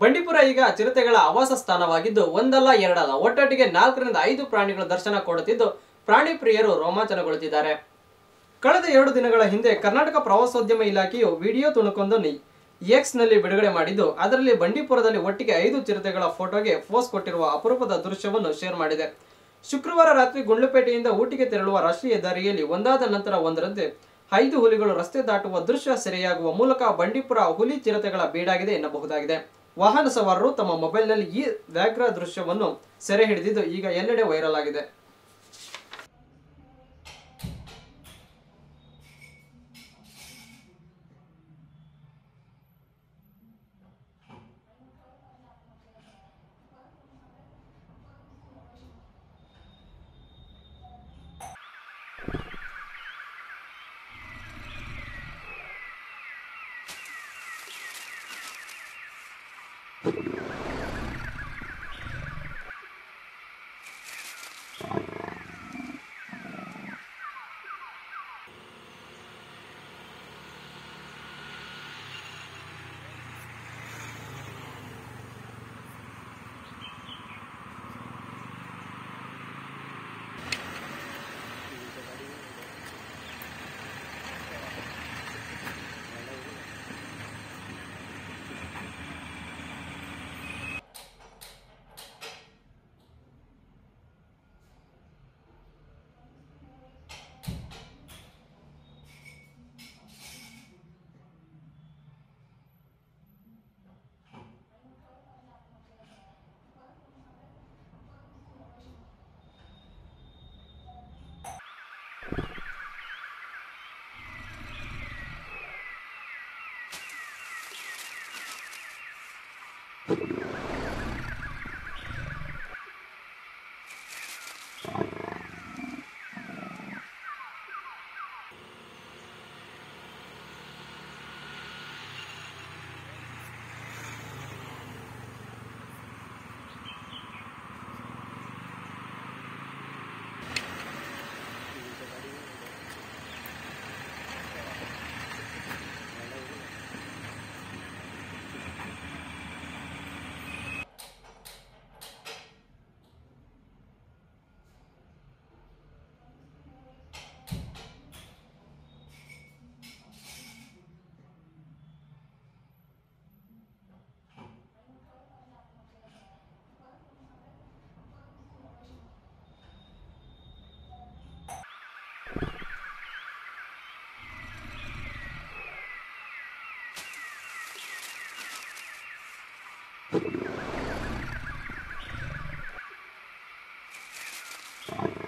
ಬಂಡೀಪುರ ಈಗ ಚಿರತೆಗಳ ಆವಾಸ ಸ್ಥಾನವಾಗಿದ್ದು ಒಂದಲ್ಲ ಎರಡಲ್ಲ ಒಟ್ಟೊಟ್ಟಿಗೆ ನಾಲ್ಕರಿಂದ ಐದು ಪ್ರಾಣಿಗಳ ದರ್ಶನ ಕೊಡುತ್ತಿದ್ದು ಪ್ರಾಣಿ ಪ್ರಿಯರು ರೋಮಾಂಚನಗೊಳ್ಳುತ್ತಿದ್ದಾರೆ ಕಳೆದ ಎರಡು ದಿನಗಳ ಹಿಂದೆ ಕರ್ನಾಟಕ ಪ್ರವಾಸೋದ್ಯಮ ಇಲಾಖೆಯು ವಿಡಿಯೋ ತುಣುಕೊಂದನ್ನು ಎಕ್ಸ್ ನಲ್ಲಿ ಬಿಡುಗಡೆ ಮಾಡಿದ್ದು ಅದರಲ್ಲಿ ಬಂಡೀಪುರದಲ್ಲಿ ಒಟ್ಟಿಗೆ ಐದು ಚಿರತೆಗಳ ಫೋಟೋಗೆ ಪೋಸ್ ಕೊಟ್ಟಿರುವ ಅಪರೂಪದ ದೃಶ್ಯವನ್ನು ಶೇರ್ ಮಾಡಿದೆ ಶುಕ್ರವಾರ ರಾತ್ರಿ ಗುಂಡ್ಲುಪೇಟೆಯಿಂದ ಊಟಿಗೆ ತೆರಳುವ ರಾಷ್ಟ್ರೀಯ ಹೆದ್ದಾರಿಯಲ್ಲಿ ಒಂದಾದ ನಂತರ ಒಂದರಂತೆ ಐದು ಹುಲಿಗಳು ರಸ್ತೆ ದಾಟುವ ದೃಶ್ಯ ಸೆರೆಯಾಗುವ ಮೂಲಕ ಬಂಡೀಪುರ ಹುಲಿ ಚಿರತೆಗಳ ಬೀಡಾಗಿದೆ ಎನ್ನಬಹುದಾಗಿದೆ ವಾಹನ ಸವಾರರು ತಮ್ಮ ಮೊಬೈಲ್ನಲ್ಲಿ ಈ ವ್ಯಾಘ್ರ ದೃಶ್ಯವನ್ನು ಸೆರೆ ಹಿಡಿದಿದ್ದು ಈಗ ಎಲ್ಲೆಡೆ ವೈರಲ್ ಆಗಿದೆ you